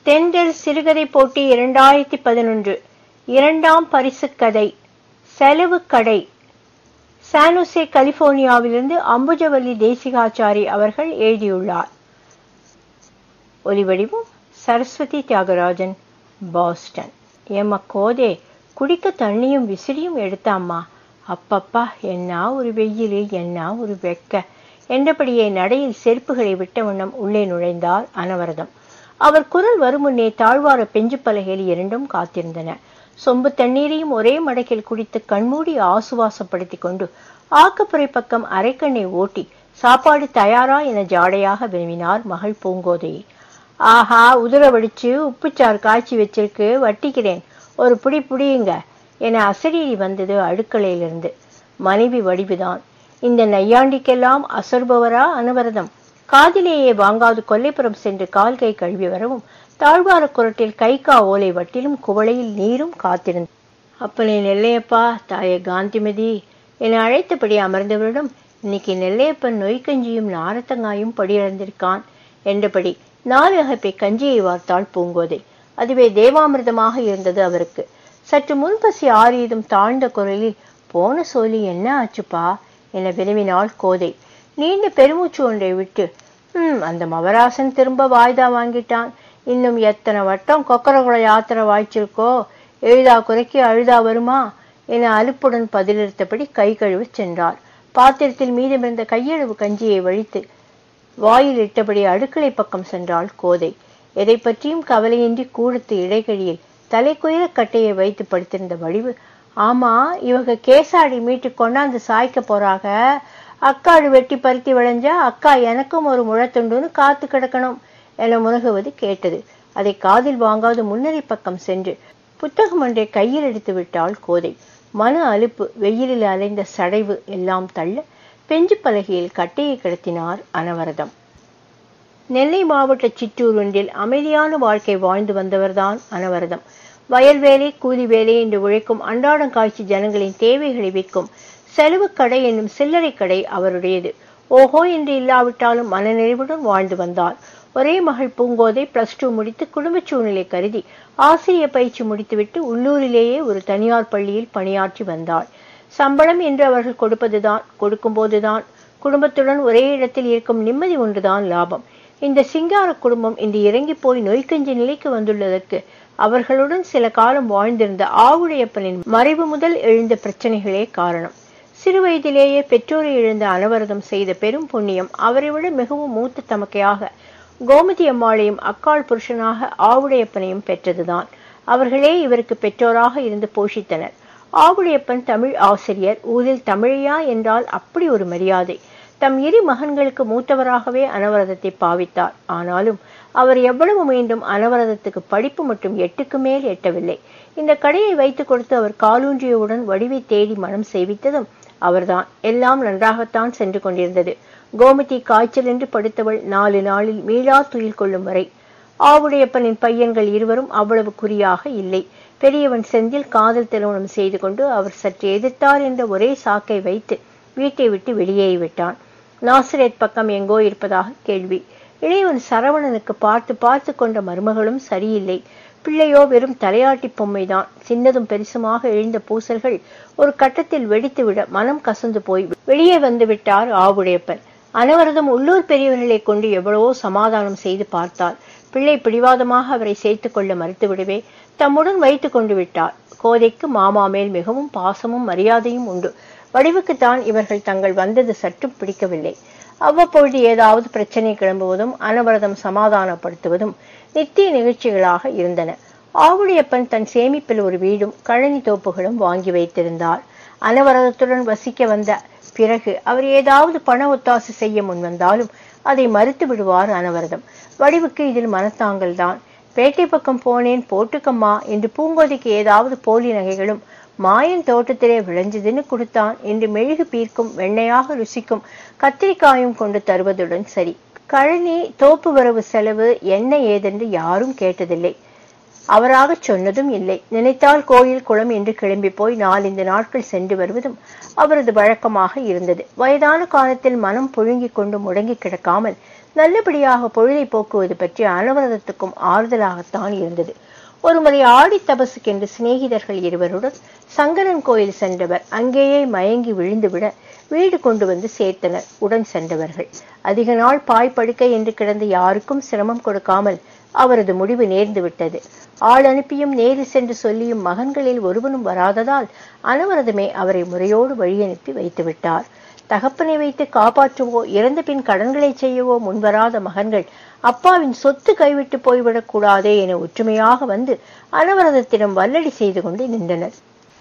தென்றல் சிறுகதை போட்டி இரண்டாயிரத்தி பதினொன்று இரண்டாம் பரிசுக் கதை செலவு கடை சானுசே கலிபோர்னியாவிலிருந்து அம்புஜவல்லி தேசிகாச்சாரி அவர்கள் எழுதியுள்ளார் ஒலிவடிவம் சரஸ்வதி தியாகராஜன் பாஸ்டன் ஏம்மா கோதே குடிக்க தண்ணியும் விசிறியும் எடுத்தாம்மா அப்பப்பா என்ன ஒரு வெயில் என்ன ஒரு வெக்க என்றபடியே நடையில் செருப்புகளை விட்ட வண்ணம் உள்ளே நுழைந்தார் அனவரதம் அவர் குரல் வரும் முன்னே தாழ்வார பெஞ்சு பலகையில் இரண்டும் காத்திருந்தன சொம்பு தண்ணீரையும் ஒரே மடக்கில் குடித்து கண்மூடி ஆசுவாசப்படுத்தி கொண்டு ஆக்கப்புறை பக்கம் அரைக்கண்ணை ஓட்டி சாப்பாடு தயாரா என ஜாடையாக விரும்பினார் மகள் பூங்கோதையை ஆஹா உதிர வடிச்சு உப்புச்சாறு காய்ச்சி வச்சிருக்கு வட்டிக்கிறேன் ஒரு புடி புடியுங்க என அசரீரி வந்தது அடுக்கலையிலிருந்து மனைவி வடிவுதான் இந்த நையாண்டிக்கெல்லாம் அசர்பவரா அனுவரதம் காதிலேயே வாங்காது கொல்லைப்புறம் சென்று கால் கை கழுவி வரவும் தாழ்வார குரட்டில் கை கா ஓலை வட்டிலும் குவளையில் நீரும் காத்திருந்தது அப்பனே நெல்லையப்பா தாயே காந்திமதி என அழைத்தபடி அமர்ந்தவரிடம் இன்னைக்கு நெல்லையப்பன் நொய்க்கஞ்சியும் நாரத்தங்காயும் படியிழந்திருக்கான் என்றபடி நாலு அகப்பை கஞ்சியை வார்த்தாள் பூங்கோதை அதுவே தேவாமிர்தமாக இருந்தது அவருக்கு சற்று முன்பசி ஆறியதும் தாழ்ந்த குரலில் போன சோலி என்ன ஆச்சுப்பா என வினவினாள் கோதை நீண்ட பெருமூச்சு ஒன்றை விட்டு ம் அந்த மவராசன் திரும்ப வாய்தா வாங்கிட்டான் இன்னும் எத்தனை வட்டம் கொக்கரகுள யாத்திரை வாய்ச்சிருக்கோ எழுதா குறைக்கு அழுதா வருமா என அலுப்புடன் பதிலளித்தபடி கை கழுவ சென்றார் பாத்திரத்தில் மீதமிருந்த கையளவு கஞ்சியை வழித்து வாயில் இட்டபடி அடுக்களை பக்கம் சென்றாள் கோதை எதை பற்றியும் கவலையின்றி கூடத்து இடைகழியில் தலைக்குயிர கட்டையை வைத்து படுத்திருந்த வடிவு ஆமா இவங்க கேசாடி மீட்டு கொண்டாந்து சாய்க்க போறாக அக்காடு வெட்டி பருத்தி விளைஞ்சா அக்கா எனக்கும் ஒரு முழத்துண்டுன்னு காத்து கிடக்கணும் என முனகுவது கேட்டது அதை காதில் வாங்காது முன்னரை பக்கம் சென்று புத்தகம் ஒன்றை கையில் எடுத்து விட்டாள் கோதை மன அலுப்பு வெயிலில் அலைந்த சடைவு எல்லாம் தள்ள பெஞ்சு பலகையில் கட்டையை கிடத்தினார் அனவரதம் நெல்லை மாவட்ட சிற்றூர் ஒன்றில் அமைதியான வாழ்க்கை வாழ்ந்து வந்தவர்தான் அனவரதம் வயல் வேலை கூலி வேலை என்று உழைக்கும் அன்றாடம் காய்ச்சி ஜனங்களின் தேவைகளை விற்கும் செலவு கடை என்னும் சில்லறை கடை அவருடையது ஓஹோ என்று இல்லாவிட்டாலும் மனநிறைவுடன் வாழ்ந்து வந்தார் ஒரே மகள் பூங்கோதை பிளஸ் டூ முடித்து குடும்ப சூழ்நிலை கருதி ஆசிரியர் பயிற்சி முடித்துவிட்டு உள்ளூரிலேயே ஒரு தனியார் பள்ளியில் பணியாற்றி வந்தாள் சம்பளம் என்று அவர்கள் கொடுப்பதுதான் கொடுக்கும்போதுதான் குடும்பத்துடன் ஒரே இடத்தில் இருக்கும் நிம்மதி ஒன்றுதான் லாபம் இந்த சிங்கார குடும்பம் இன்று இறங்கி போய் நோய்க்கஞ்சி நிலைக்கு வந்துள்ளதற்கு அவர்களுடன் சில காலம் வாழ்ந்திருந்த ஆவுடையப்பனின் மறைவு முதல் எழுந்த பிரச்சனைகளே காரணம் சிறு வயதிலேயே பெற்றோரை இழந்த அனவரதம் செய்த பெரும் புண்ணியம் அவரை விட மிகவும் மூத்த தமக்கையாக கோமதி அம்மாளையும் அக்காள் புருஷனாக ஆவுடையப்பனையும் பெற்றதுதான் அவர்களே இவருக்கு பெற்றோராக இருந்து போஷித்தனர் ஆவுடையப்பன் தமிழ் ஆசிரியர் ஊரில் தமிழையா என்றால் அப்படி ஒரு மரியாதை தம் இரு மகன்களுக்கு மூத்தவராகவே அனவரதத்தை பாவித்தார் ஆனாலும் அவர் எவ்வளவு மீண்டும் அனவரதத்துக்கு படிப்பு மற்றும் எட்டுக்கு மேல் எட்டவில்லை இந்த கடையை வைத்து கொடுத்து அவர் காலூன்றியவுடன் வடிவை தேடி மனம் செய்வித்ததும் அவர்தான் எல்லாம் நன்றாகத்தான் சென்று கொண்டிருந்தது கோமதி காய்ச்சல் என்று படுத்தவள் நாலு நாளில் மீளா துயில் கொள்ளும் வரை ஆவுடையப்பனின் பையன்கள் இருவரும் அவ்வளவு குறியாக இல்லை பெரியவன் செந்தில் காதல் திருமணம் செய்து கொண்டு அவர் சற்று எதிர்த்தார் என்ற ஒரே சாக்கை வைத்து வீட்டை விட்டு வெளியேறி விட்டான் நாசிரேத் பக்கம் எங்கோ இருப்பதாக கேள்வி இளையவன் சரவணனுக்கு பார்த்து பார்த்து கொண்ட மருமகளும் சரியில்லை பிள்ளையோ வெறும் தலையாட்டி பொம்மைதான் சின்னதும் பெருசுமாக எழுந்த பூசல்கள் ஒரு கட்டத்தில் வெடித்துவிட மனம் கசந்து போய் வெளியே வந்து விட்டார் ஆவுடையப்பன் அனவரதம் உள்ளூர் பெரியவர்களை கொண்டு எவ்வளவோ சமாதானம் செய்து பார்த்தார் பிள்ளை பிடிவாதமாக அவரை சேர்த்து கொள்ள மறுத்துவிடவே தம்முடன் வைத்து கொண்டு விட்டார் கோதைக்கு மாமா மேல் மிகவும் பாசமும் மரியாதையும் உண்டு வடிவுக்குத்தான் இவர்கள் தங்கள் வந்தது சற்றும் பிடிக்கவில்லை அவ்வப்பொழுது ஏதாவது பிரச்சனை கிளம்புவதும் அனவரதம் சமாதானப்படுத்துவதும் நித்திய நிகழ்ச்சிகளாக இருந்தன ஆவுடையப்பன் தன் சேமிப்பில் ஒரு வீடும் கழனி தோப்புகளும் வாங்கி வைத்திருந்தார் அனவரதத்துடன் வசிக்க வந்த பிறகு அவர் ஏதாவது பண ஒத்தாசை செய்ய முன்வந்தாலும் அதை மறுத்து விடுவார் அனவரதம் வடிவுக்கு இதில் மனத்தாங்கல் தான் பேட்டை பக்கம் போனேன் போட்டுக்கம்மா என்று பூங்கோதைக்கு ஏதாவது போலி நகைகளும் மாயன் தோட்டத்திலே விளைஞ்சதுன்னு கொடுத்தான் என்று மெழுகு பீர்க்கும் வெண்ணையாக ருசிக்கும் கத்திரிக்காயும் கொண்டு தருவதுடன் சரி கழனி தோப்பு வரவு செலவு என்ன ஏதென்று யாரும் கேட்டதில்லை அவராக சொன்னதும் இல்லை நினைத்தால் கோயில் குளம் என்று கிளம்பி போய் நாலந்து நாட்கள் சென்று வருவதும் அவரது வழக்கமாக இருந்தது வயதான காலத்தில் மனம் புழுங்கிக் கொண்டு முடங்கி கிடக்காமல் நல்லபடியாக பொழுதை போக்குவது பற்றி அனவரதத்துக்கும் ஆறுதலாகத்தான் இருந்தது ஒருமுறை ஆடி தபசுக்கென்று சிநேகிதர்கள் இருவருடன் சங்கரன் கோயில் சென்றவர் அங்கேயே மயங்கி விழுந்துவிட வீடு கொண்டு வந்து சேர்த்தனர் உடன் சென்றவர்கள் அதிக நாள் பாய் படுக்கை என்று கிடந்த யாருக்கும் சிரமம் கொடுக்காமல் அவரது முடிவு நேர்ந்து விட்டது ஆள் அனுப்பியும் நேரில் சென்று சொல்லியும் மகன்களில் ஒருவனும் வராததால் அனவரதமே அவரை முறையோடு வழியனுப்பி வைத்து விட்டார் தகப்பனை வைத்து காப்பாற்றவோ இறந்த பின் கடன்களை செய்யவோ முன்வராத மகன்கள் அப்பாவின் சொத்து கைவிட்டு போய்விடக் கூடாதே என ஒற்றுமையாக வந்து அனவரதத்திடம் வல்லடி செய்து கொண்டு நின்றனர்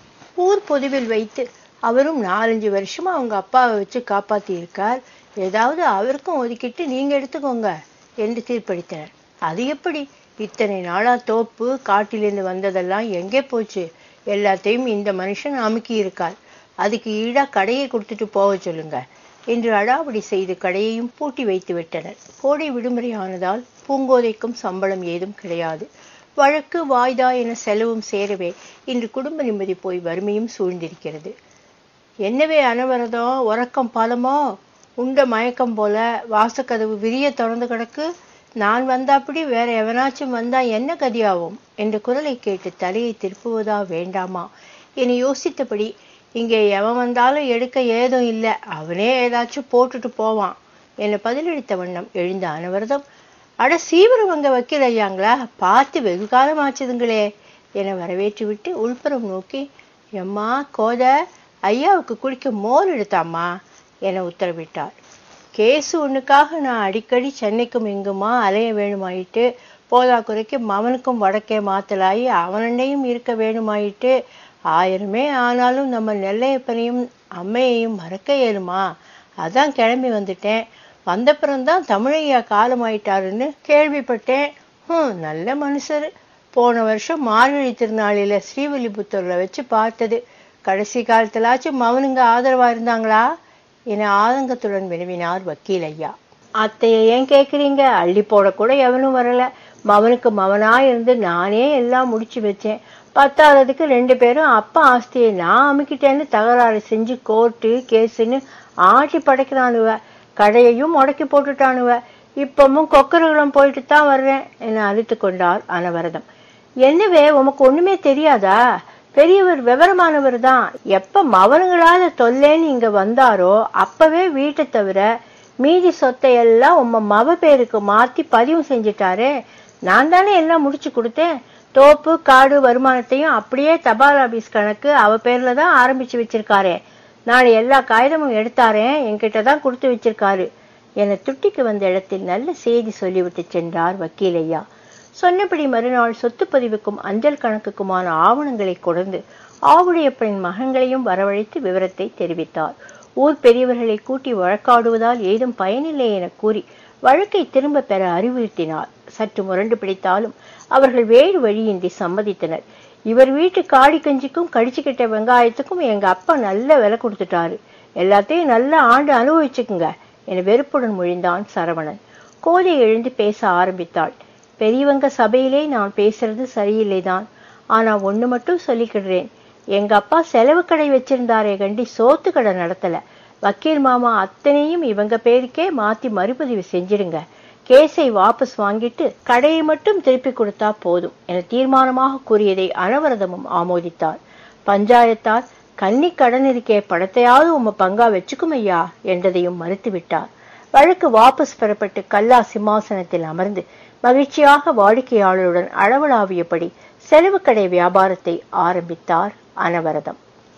ஊர் பொதுவில் வைத்து அவரும் நாலஞ்சு வருஷமா அவங்க அப்பாவை வச்சு காப்பாத்தி இருக்கார் ஏதாவது அவருக்கும் ஒதுக்கிட்டு நீங்க எடுத்துக்கோங்க என்று தீர்ப்பளித்தனர் அது எப்படி இத்தனை நாளா தோப்பு காட்டிலிருந்து வந்ததெல்லாம் எங்கே போச்சு எல்லாத்தையும் இந்த மனுஷன் அமுக்கி இருக்கார் அதுக்கு ஈடா கடையை கொடுத்துட்டு போக சொல்லுங்க என்று அடாவடி செய்து கடையையும் பூட்டி வைத்து விட்டனர் கோடை விடுமுறை ஆனதால் பூங்கோதைக்கும் சம்பளம் ஏதும் கிடையாது வழக்கு வாய்தா என செலவும் சேரவே இன்று குடும்ப நிம்மதி போய் வறுமையும் சூழ்ந்திருக்கிறது என்னவே அனவரதம் உறக்கம் பலமோ உண்ட மயக்கம் போல வாசக்கதவு விரிய திறந்து கிடக்கு நான் வந்தாப்படி வேற எவனாச்சும் வந்தா என்ன கதியாகும் என்ற குரலை கேட்டு தலையை திருப்புவதா வேண்டாமா என யோசித்தபடி இங்கே எவன் வந்தாலும் எடுக்க ஏதும் இல்லை அவனே ஏதாச்சும் போட்டுட்டு போவான் என பதிலளித்த வண்ணம் எழுந்த அனவரதம் அட சீவரம் வக்கீல் ஐயாங்களா பார்த்து வெகு காலம் ஆச்சுதுங்களே என வரவேற்று விட்டு உள்புறம் நோக்கி எம்மா கோத ஐயாவுக்கு குடிக்க மோர் எடுத்தாம்மா என உத்தரவிட்டார் கேஸு ஒண்ணுக்காக நான் அடிக்கடி சென்னைக்கும் இங்குமா அலைய வேணுமாயிட்டு போதா குறைக்கு மவனுக்கும் வடக்கே மாத்தலாயி அவனண்டையும் இருக்க வேணுமாயிட்டு ஆயிரமே ஆனாலும் நம்ம நெல்லையப்பனையும் அம்மையையும் மறக்க இயலுமா அதான் கிளம்பி வந்துட்டேன் வந்தப்புறம்தான் தமிழையா காலமாயிட்டாருன்னு கேள்விப்பட்டேன் ஹம் நல்ல மனுஷர் போன வருஷம் மார்கழி திருநாளில ஸ்ரீவில்லிபுத்தூர்ல வச்சு பார்த்தது கடைசி காலத்திலாச்சும் மவனுங்க ஆதரவா இருந்தாங்களா என ஆதங்கத்துடன் வினவினார் வக்கீல் ஐயா அத்தைய ஏன் கேக்குறீங்க அள்ளி போட கூட எவனும் வரல மவனுக்கு மவனா இருந்து நானே எல்லாம் முடிச்சு வச்சேன் பத்தாததுக்கு ரெண்டு பேரும் அப்பா ஆஸ்தியை நான் அமுக்கிட்டேன்னு தகராறு செஞ்சு கோர்ட்டு கேஸுன்னு ஆட்டி படைக்கிறானுவ கடையையும் முடக்கி போட்டுட்டானுவ இப்பவும் கொக்கரகுளம் போயிட்டு தான் வர்றேன் என அழித்து கொண்டார் அனவரதம் என்னவே உமக்கு ஒண்ணுமே தெரியாதா பெரியவர் விவரமானவர் தான் எப்ப மவனுங்களால தொல்லைன்னு இங்க வந்தாரோ அப்பவே வீட்டை தவிர மீதி சொத்தை எல்லாம் உம்ம மவ பேருக்கு மாத்தி பதிவு செஞ்சிட்டாரே நான் தானே எல்லாம் முடிச்சு கொடுத்தேன் தோப்பு காடு வருமானத்தையும் அப்படியே தபால் ஆபீஸ் கணக்கு அவ பேர்ல தான் ஆரம்பிச்சு வச்சிருக்காரே நாளை எல்லா காகிதமும் எடுத்தாரேன் என்கிட்ட தான் கொடுத்து வச்சிருக்காரு என துட்டிக்கு வந்த இடத்தில் நல்ல செய்தி சொல்லிவிட்டு சென்றார் வக்கீல் ஐயா சொன்னபடி மறுநாள் சொத்து பதிவுக்கும் அஞ்சல் கணக்குக்குமான ஆவணங்களை கொண்டு ஆவுடையப்பனின் மகன்களையும் வரவழைத்து விவரத்தை தெரிவித்தார் ஊர் பெரியவர்களை கூட்டி வழக்காடுவதால் ஏதும் பயனில்லை என கூறி வழக்கை திரும்ப பெற அறிவுறுத்தினார் சற்று முரண்டு பிடித்தாலும் அவர்கள் வேறு வழியின்றி சம்மதித்தனர் இவர் வீட்டு காடி கஞ்சிக்கும் கடிச்சுக்கிட்ட வெங்காயத்துக்கும் எங்க அப்பா நல்ல விலை கொடுத்துட்டாரு எல்லாத்தையும் நல்ல ஆண்டு அனுபவிச்சுக்குங்க என வெறுப்புடன் மொழிந்தான் சரவணன் கோதை எழுந்து பேச ஆரம்பித்தாள் பெரியவங்க சபையிலே நான் பேசுறது சரியில்லைதான் ஆனா ஒண்ணு மட்டும் சொல்லிக்கிடுறேன் எங்க அப்பா செலவு கடை வச்சிருந்தாரே கண்டி சோத்து கடை நடத்தல வக்கீல் மாமா அத்தனையும் இவங்க பேருக்கே மாத்தி மறுபதிவு செஞ்சிடுங்க கேஸை வாபஸ் வாங்கிட்டு கடையை மட்டும் திருப்பி கொடுத்தா போதும் என தீர்மானமாக கூறியதை அனவரதமும் ஆமோதித்தார் பஞ்சாயத்தார் கன்னி கடன் இருக்கே படத்தையாவது உம்ம பங்கா வச்சுக்கும் ஐயா என்றதையும் மறுத்துவிட்டார் வழக்கு வாபஸ் பெறப்பட்டு கல்லா சிம்மாசனத்தில் அமர்ந்து மகிழ்ச்சியாக வாடிக்கையாளருடன் அளவலாவியபடி செலவு கடை வியாபாரத்தை ஆரம்பித்தார் அனவரதம்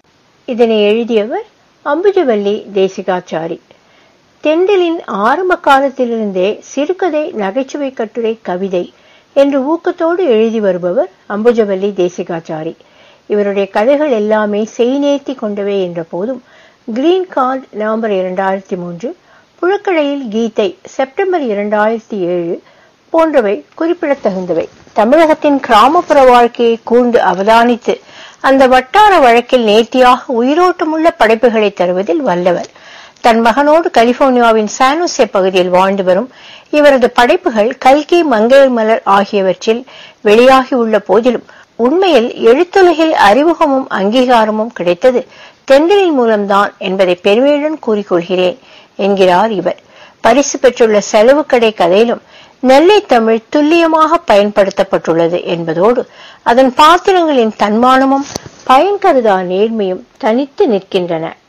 இதனை எழுதியவர் அம்புஜவல்லி தேசிகாச்சாரி தெண்டலின் ஆரம்ப காலத்திலிருந்தே சிறுகதை நகைச்சுவை கட்டுரை கவிதை என்று ஊக்கத்தோடு எழுதி வருபவர் அம்புஜவல்லி தேசிகாச்சாரி இவருடைய கதைகள் எல்லாமே செய்நேர்த்தி கொண்டவை என்ற போதும் கிரீன் கார்டு நவம்பர் இரண்டாயிரத்தி மூன்று புழக்கடையில் கீதை செப்டம்பர் இரண்டாயிரத்தி ஏழு போன்றவை குறிப்பிடத்தகுந்தவை தமிழகத்தின் கிராமப்புற வாழ்க்கையை கூர்ந்து அவதானித்து அந்த வட்டார வழக்கில் நேர்த்தியாக உயிரோட்டமுள்ள படைப்புகளை தருவதில் வல்லவர் தன் மகனோடு கலிபோர்னியாவின் சானோசே பகுதியில் வாழ்ந்து வரும் இவரது படைப்புகள் கல்கி மங்கையர் மலர் ஆகியவற்றில் வெளியாகியுள்ள போதிலும் உண்மையில் எழுத்துலகில் அறிமுகமும் அங்கீகாரமும் கிடைத்தது தென்றலின் மூலம்தான் என்பதை பெருமையுடன் கூறிக்கொள்கிறேன் என்கிறார் இவர் பரிசு பெற்றுள்ள செலவு கடை கதையிலும் நெல்லை தமிழ் துல்லியமாக பயன்படுத்தப்பட்டுள்ளது என்பதோடு அதன் பாத்திரங்களின் தன்மானமும் பயன் கருதா நேர்மையும் தனித்து நிற்கின்றன